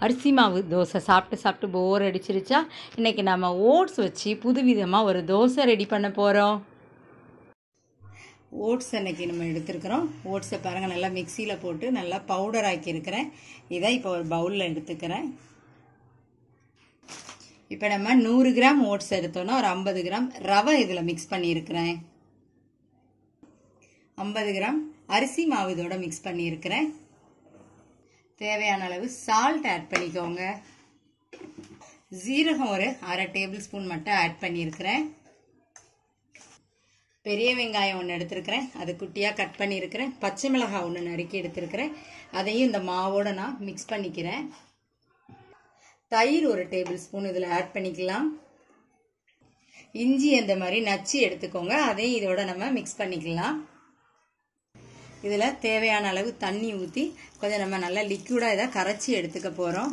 அரிசி மாவு தோசை சாப்பிட்டு சாப்பிட்டு போர் அடிச்சிருச்சா இன்றைக்கி நம்ம ஓட்ஸ் வச்சு புதுவிதமாக ஒரு தோசை ரெடி பண்ண போகிறோம் ஓட்ஸ் அன்னைக்கு நம்ம எடுத்துருக்குறோம் ஓட்ஸை பாருங்கள் நல்லா மிக்சியில் போட்டு நல்லா பவுடர் ஆக்கியிருக்கிறேன் இதை இப்போ ஒரு பவுலில் எடுத்துக்கிறேன் இப்போ நம்ம நூறு கிராம் ஓட்ஸ் எடுத்தோன்னா ஒரு ஐம்பது கிராம் ரவை இதில் மிக்ஸ் பண்ணியிருக்கிறேன் ஐம்பது கிராம் அரிசி மாவு இதோட மிக்ஸ் பண்ணியிருக்கிறேன் தேவையான அளவு சால்ட் ஆட் பண்ணிக்கோங்க ஜீரகம் ஒரு அரை டேபிள் ஸ்பூன் மட்டும் ஆட் பண்ணியிருக்கிறேன் பெரிய வெங்காயம் ஒன்று எடுத்திருக்கிறேன் அது குட்டியாக கட் பண்ணியிருக்கிறேன் பச்சை மிளகாய் ஒன்று நறுக்கி எடுத்திருக்கிறேன் அதையும் இந்த மாவோட நான் மிக்ஸ் பண்ணிக்கிறேன் தயிர் ஒரு டேபிள் ஸ்பூன் இதில் ஆட் பண்ணிக்கலாம் இஞ்சி அந்த மாதிரி நச்சு எடுத்துக்கோங்க அதையும் இதோட நம்ம மிக்ஸ் பண்ணிக்கலாம் இதில் தேவையான அளவு தண்ணி ஊற்றி கொஞ்சம் நம்ம நல்லா லிக்விடாக இதை கரைச்சி எடுத்துக்க போகிறோம்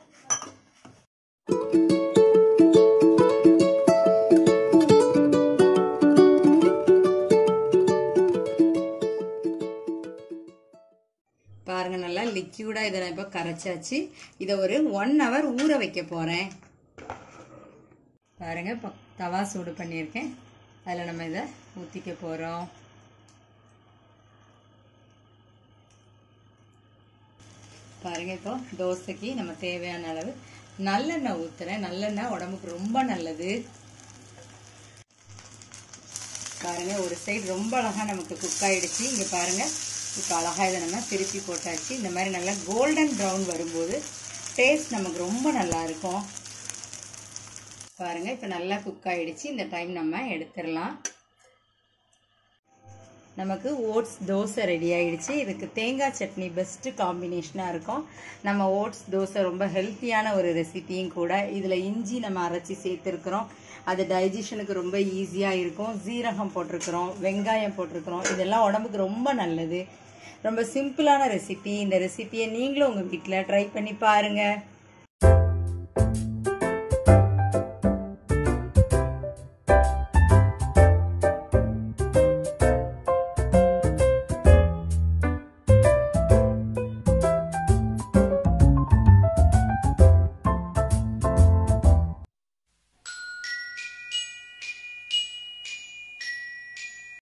பாருங்க நல்லா லிக்யூடாக இதை நான் இப்போ கரைச்சாச்சு இதை ஒரு ஒன் ஹவர் ஊற வைக்க போகிறேன் பாருங்க இப்போ தவா சூடு பண்ணியிருக்கேன் அதில் நம்ம இதை ஊற்றிக்க போகிறோம் பாருங்க இப்போ தோசைக்கு நம்ம தேவையான அளவு நல்லெண்ணெய் ஊற்றுறேன் நல்லெண்ணெய் உடம்புக்கு ரொம்ப நல்லது பாருங்க ஒரு சைடு ரொம்ப அழகாக நமக்கு குக் ஆகிடுச்சு இங்கே பாருங்க இப்போ அழகாக இதை நம்ம திருப்பி போட்டாச்சு இந்த மாதிரி நல்லா கோல்டன் ப்ரௌன் வரும்போது டேஸ்ட் நமக்கு ரொம்ப நல்லா இருக்கும் பாருங்க இப்போ நல்லா குக் ஆகிடுச்சு இந்த டைம் நம்ம எடுத்துடலாம் நமக்கு ஓட்ஸ் தோசை ரெடி ஆகிடுச்சு இதுக்கு தேங்காய் சட்னி பெஸ்ட்டு காம்பினேஷனாக இருக்கும் நம்ம ஓட்ஸ் தோசை ரொம்ப ஹெல்த்தியான ஒரு ரெசிபியும் கூட இதில் இஞ்சி நம்ம அரைச்சி சேர்த்துருக்குறோம் அது டைஜஷனுக்கு ரொம்ப ஈஸியாக இருக்கும் ஜீரகம் போட்டிருக்கிறோம் வெங்காயம் போட்டிருக்கிறோம் இதெல்லாம் உடம்புக்கு ரொம்ப நல்லது ரொம்ப சிம்பிளான ரெசிபி இந்த ரெசிபியை நீங்களும் உங்கள் வீட்டில் ட்ரை பண்ணி பாருங்கள்